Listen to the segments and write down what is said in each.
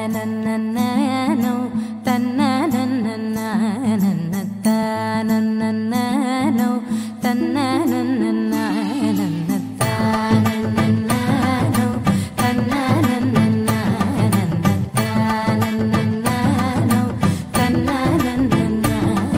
తన్నన్ననో తన్ననన్నననన్న తన్నన్ననో తన్ననన్నననన్న తన్నన్ననో తన్ననన్నననన్న తన్నన్ననో తన్ననన్నననన్న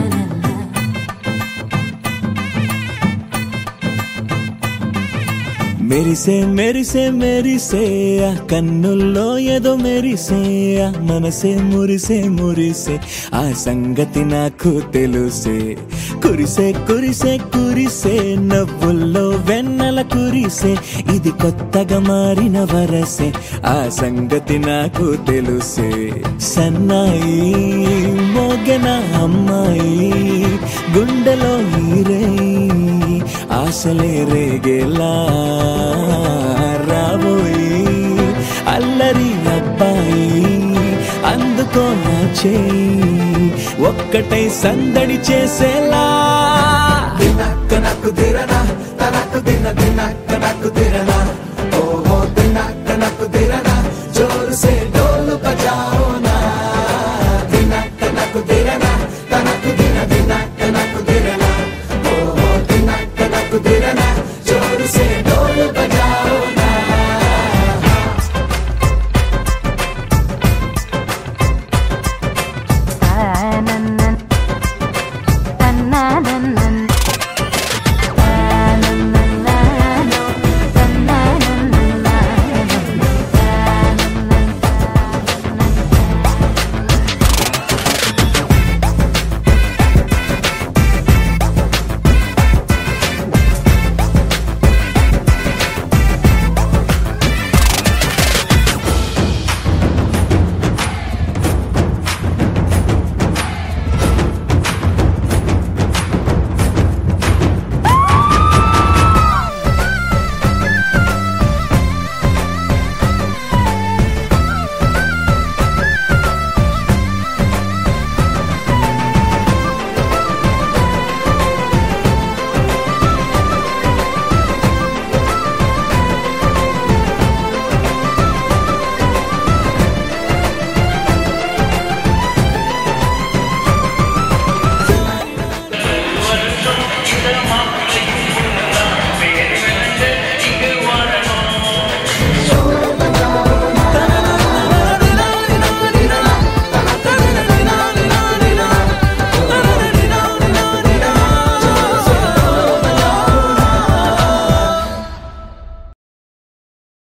మెరిసే మెరిసే మెరిసే ఆ కన్నుల్లో ఏదో మెరిసే ఆ మనసే మురిసే మురిసే ఆ సంగతి నాకు తెలుసే కురిసే కురిసే కురిసే నవ్వుల్లో వెన్నెల కురిసే ఇది కొత్తగా మారిన వరసే ఆ సంగతి నాకు తెలుసే సన్నాయి మోగన అమ్మాయి గుండెలో ఈరే ఆశలే రేగేలా రాబోయి అల్లరి అబ్బాయి అందుకో నా చేయి ఒక్కటై సందడి చేసేలా నాకు దిరనా